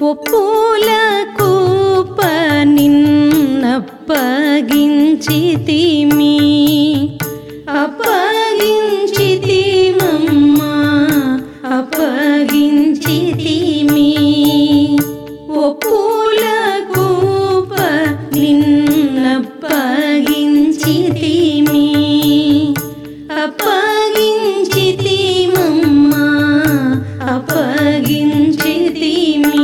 ఒప్పుల కూప నిన్నప్పగించితిమి అప్పగించితిమమ్మా అప్పగించితిమి ఒప్పుల కూప నిన్నప్పగించితిమి అప్పగించితిమమ్మా అప్పగించితిమి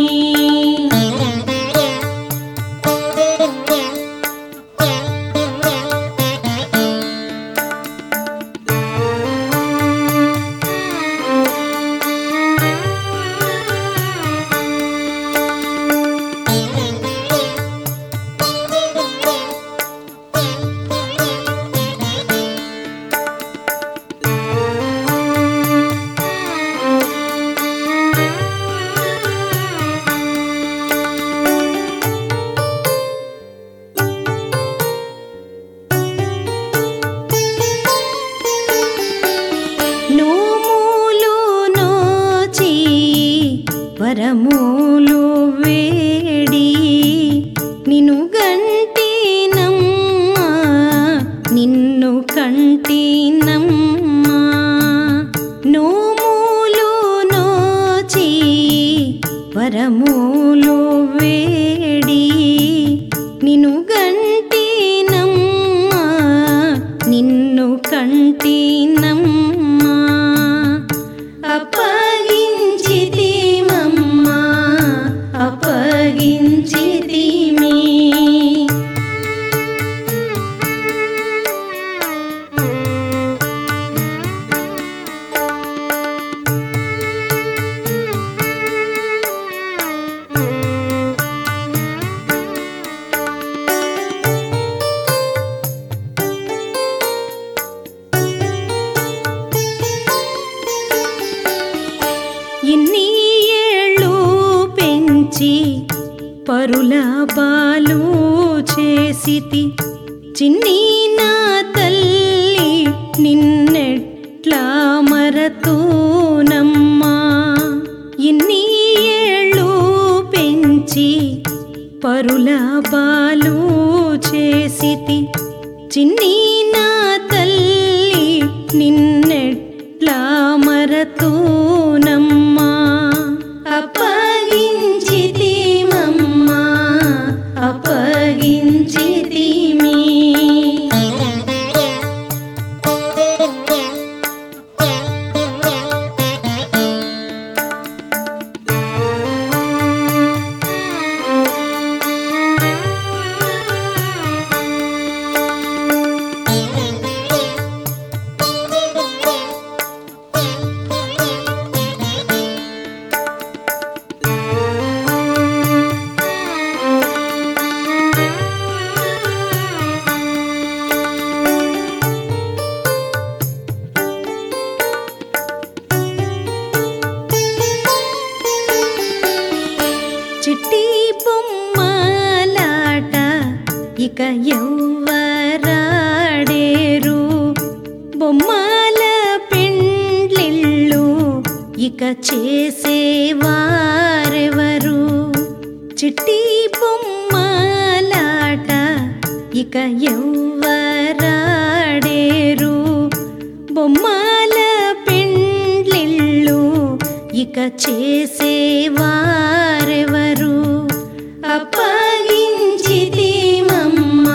నోములు నోచి వరములు వేడి నిన్ను గంటినమ్మా నిన్ను కంటినమ్మా నోములు నోచి వరములు వేడి నిన్ను గంటినమ్మా నిన్ను కంటినమ్మా అప్పగించితిమమ్మా అప్పగించితిమి ఇన్ని ఏళ్ళు పెంచి పరుల బాలు చేసితి చిన్ని నా తల్లి నిన్నెట్లా మరతూనమ్మా ఇన్ని ఏళ్ళు పెంచి పరుల బాలు చేసితి చిన్ని నా తల్లి నిన్నెట్లా మరతూనమ్మా అప్పగించితిమమ్మా అప్పగించితిమి చిట్టి బొమ్మలాట ఇక ఎవ్వరాడేరు బొమ్మల పెండ్లిళ్ళు ఇక చేసేవారెవరు చిట్టి బొమ్మలాట ఇక ఎవ్వరాడేరు బొమ్మల పెండ్లిళ్ళు ఇక చేసేవారెవరు అప్పగించితిమమ్మా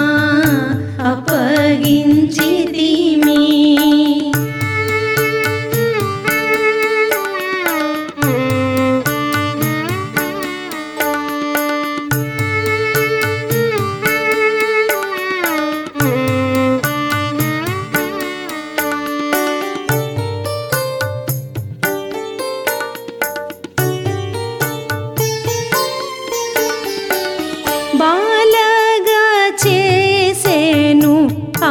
అప్పగించితిమి బాలగా చేసేను ఆ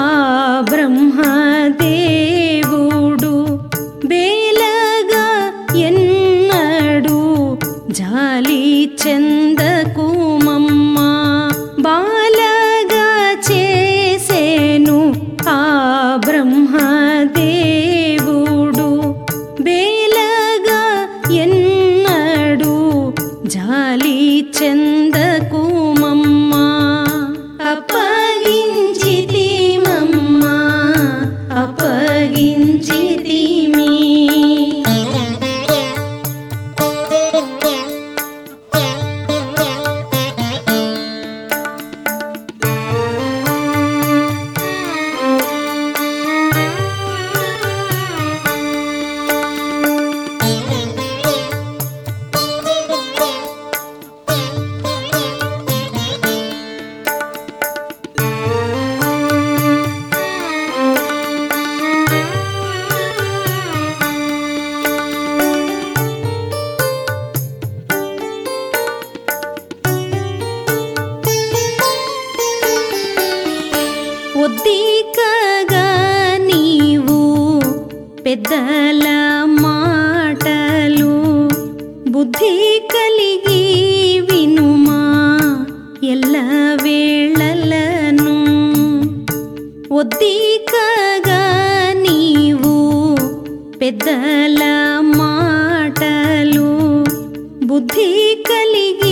బ్రహ్మదేవుడు బేలగా ఎన్నడు జాలి చందకుమమ్మా బాలగా చేసేను ఆ బ్రహ్మదేవుడు బేలగా ఎన్నడు జాలి చెందకుమమ్మా అప్పగించితిమమ్మా అప్పగించితిమి ఒద్దికగా నీవు పెద్దల మాటలు బుద్ధి కలిగి వినుమా ఎల్ల వేళలను ఒద్దికగా నీవు పెద్దల మాటలు బుద్ధి కలిగి